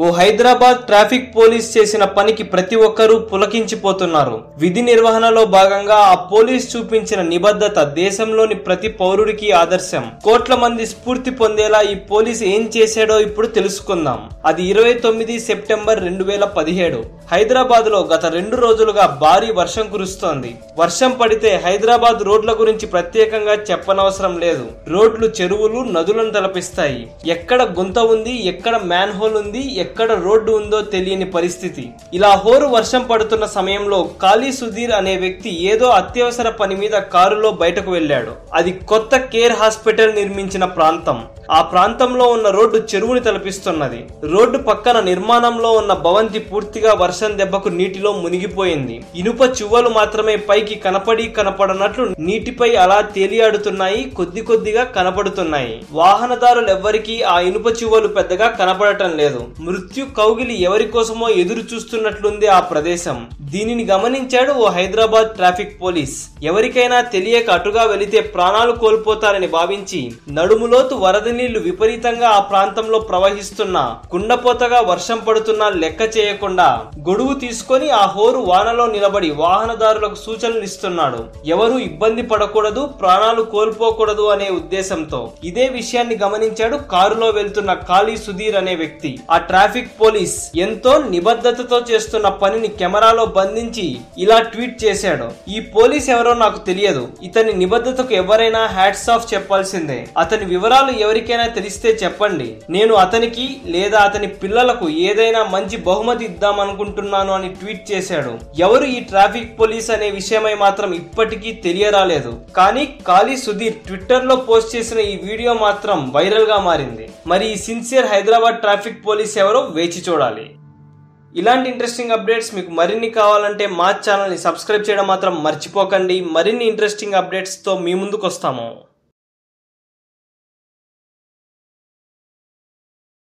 ఓ Hyderabad traffic police చేసిన పనికి ప్రతి ఒక్కరూ పులకించిపోతున్నారు విధి నిర్వహణలో భాగంగా ఆ పోలీస్ చూపించిన నిబద్ధత దేశంలోని ప్రతి పౌరుడికి ఆదర్శం కోట్ల మంది స్ఫూర్తి పొందేలా ఈ పోలీస్ ఏం చేశాడో ఇప్పుడు తెలుసుకుందాం అది ఇరవై తొమ్మిది సెప్టెంబర్ రెండు వేల పదిహేడు హైదరాబాద్ లో గత రెండు రోజులుగా భారీ వర్షం కురుస్తోంది వర్షం పడితే హైదరాబాద్ రోడ్ల గురించి ప్రత్యేకంగా చెప్పనవసరం లేదు రోడ్లు చెరువులు నదులను తలపిస్తాయి ఎక్కడ గుంత ఉంది ఎక్కడ మ్యాన్ హోల్ ఉంది ఎక్కడ రోడ్డు ఉందో తెలియని పరిస్థితి ఇలా హోరు వర్షం పడుతున్న సమయంలో కాళీ సుధీర్ అనే వ్యక్తి ఏదో అత్యవసర పని మీద కారులో బయటకు వెళ్ళాడు అది కొత్త కేర్ హాస్పిటల్ నిర్మించిన ప్రాంతం ఆ ప్రాంతంలో ఉన్న రోడ్డు చెరువుని తలపిస్తున్నది రోడ్డు పక్కన నిర్మాణంలో ఉన్న భవంతి పూర్తిగా వర్షం దెబ్బకు నీటిలో మునిగిపోయింది ఇనుప చువ్వలు మాత్రమే పైకి కనపడి కనపడనట్లు నీటిపై అలా తేలియాడుతున్నాయి కొద్ది కొద్దిగా కనపడుతున్నాయి వాహనదారులు ఎవ్వరికీ ఆ ఇనుప చువ్వలు పెద్దగా కనపడటం లేదు మృత్యు కౌగిలి ఎవరి కోసమో ఎదురు చూస్తున్నట్లుంది ఆ ప్రదేశం దీనిని గమనించాడు ఓ హైదరాబాద్ ట్రాఫిక్ పోలీస్ ఎవరికైనా తెలియక అటుగా వెళితే ప్రాణాలు కోల్పోతారని భావించి నడుములోతు వరద నీళ్లు విపరీతంగా ఆ ప్రాంతంలో ప్రవహిస్తున్న కుండపోతగా వర్షం పడుతున్నా లెక్క చేయకుండా గొడుగు తీసుకొని ఆ హోరు వానలో నిలబడి వాహనదారులకు సూచనలు ఇస్తున్నాడు ఎవరు ఇబ్బంది పడకూడదు ప్రాణాలు కోల్పోకూడదు అనే ఉద్దేశంతో ఇదే విషయాన్ని గమనించాడు కారులో వెళ్తున్న కాళీ సుధీర్ అనే వ్యక్తి ఆ ట్రాఫిక్ పోలీస్ ఎంతో నిబద్ధతతో చేస్తున్న పనిని కెమెరాలో బంధించి ఇలా ట్వీట్ చేశాడు ఈ పోలీస్ ఎవరో నాకు తెలియదు ఇతని నిబద్ధతకు ఎవరైనా హ్యాట్స్ ఆఫ్ చెప్పాల్సిందే అతని వివరాలు ఎవరికైనా తెలిస్తే చెప్పండి నేను అతనికి లేదా అతని పిల్లలకు ఏదైనా మంచి బహుమతి ఇద్దామనుకుంటున్నాను అని ట్వీట్ చేశాడు ఎవరు ఈ ట్రాఫిక్ పోలీస్ అనే విషయమై మాత్రం ఇప్పటికీ తెలియరాలేదు కానీ కాళీ సుధీర్ ట్విట్టర్ లో పోస్ట్ చేసిన ఈ వీడియో మాత్రం వైరల్ గా మారింది మరి ఈ సిన్సియర్ హైదరాబాద్ ట్రాఫిక్ పోలీస్ ఎవరో వేచి చూడాలి ఇలాంటి ఇంట్రెస్టింగ్ అప్డేట్స్ మీకు మరిన్ని కావాలంటే మా ఛానల్ని సబ్స్క్రైబ్ చేయడం మాత్రం మర్చిపోకండి మరిన్ని ఇంట్రెస్టింగ్ అప్డేట్స్తో మీ ముందుకు వస్తాము